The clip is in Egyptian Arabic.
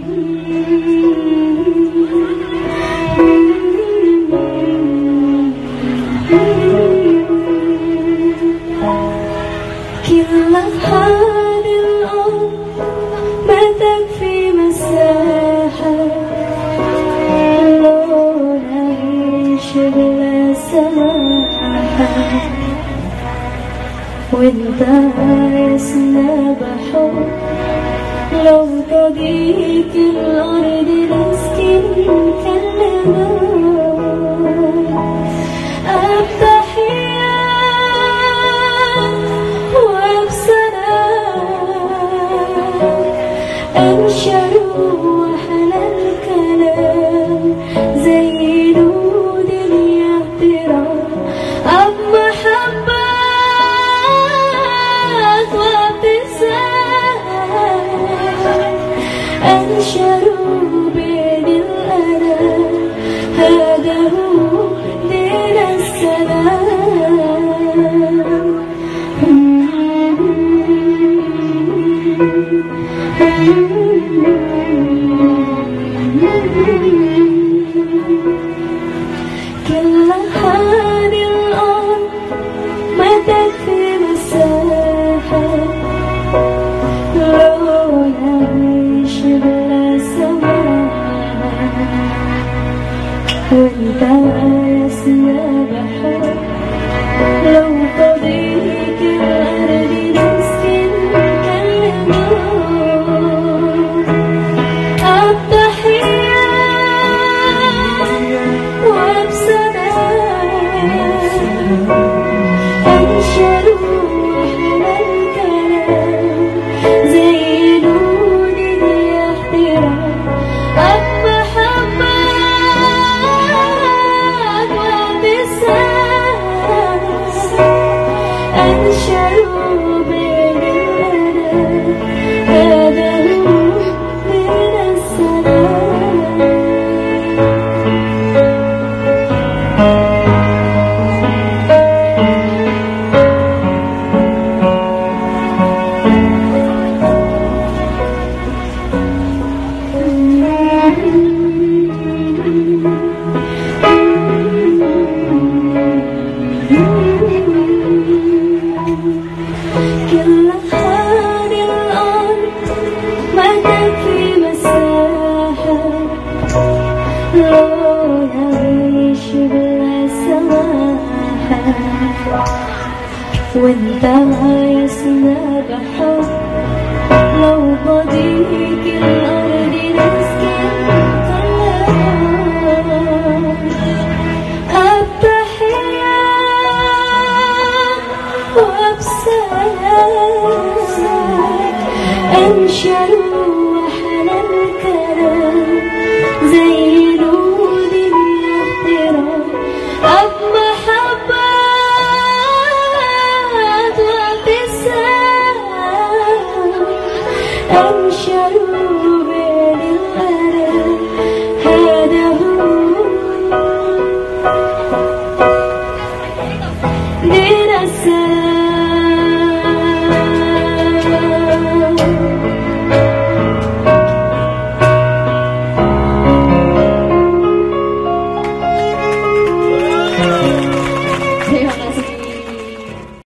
كل هذه الأرض ما تكفي مساحة لو نعيش بلا سماحة وانت عايزنا بحب لو تضيق الأرض نسكن كلنا التحية وبسلام أنشر وحلى الكلام زي نود الاحترام أب محبات وابتسام أنشروا بين الأنام هذا هو دين السلام كل هذه الأرض ما تكفي مساحة لو نعيش بلا سماحة وانت عايزنا بحب لو تضيق الأرض نسكن كلنا التحية وبسلام أنشروا أحلى الكلام زي نور الاحترام أب محبات وابتسام أنشروا بين الأنام هذا هو دين السلام كل هذه الأرض ما تكفي مساحة لو نعيش بلا سماحة وانت عايزنا بحب لو بضيق الأرض نسكن كلنا التحية وبسلام أنشروا